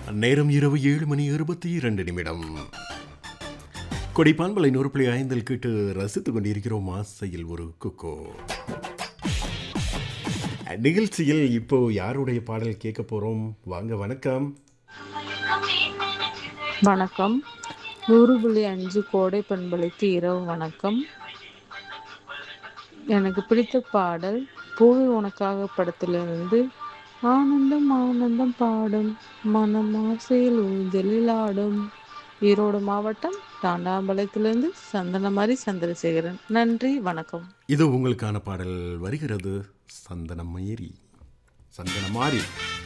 நேரம் இரவு ஏழு மணி இருபத்தி இரண்டு நிமிடம் கொடிப்பான்பலை நூறு புள்ளி ஐந்தில் கேட்டு ரசித்துக் கொண்டிருக்கிறோம் ஆசையில் ஒரு குக்கோ நிகழ்ச்சியில் இப்போ யாருடைய பாடல் கேட்க போறோம் வாங்க வணக்கம் வணக்கம் நூறு புள்ளி அஞ்சு கோடை பண்பலைக்கு இரவு வணக்கம் எனக்கு பிடித்த பாடல் பூவி உனக்காக படத்திலிருந்து ஆனந்தம் ஆனந்தம் பாடும் மனம் ஆசையில் ஊஞ்சலில் ஆடும் ஈரோடு மாவட்டம் தாண்டாம்பாளையத்திலிருந்து சந்தனமாரி சந்திரசேகரன் நன்றி வணக்கம் இது உங்களுக்கான பாடல் வருகிறது சந்தனம் ஏறி சந்தனமாரி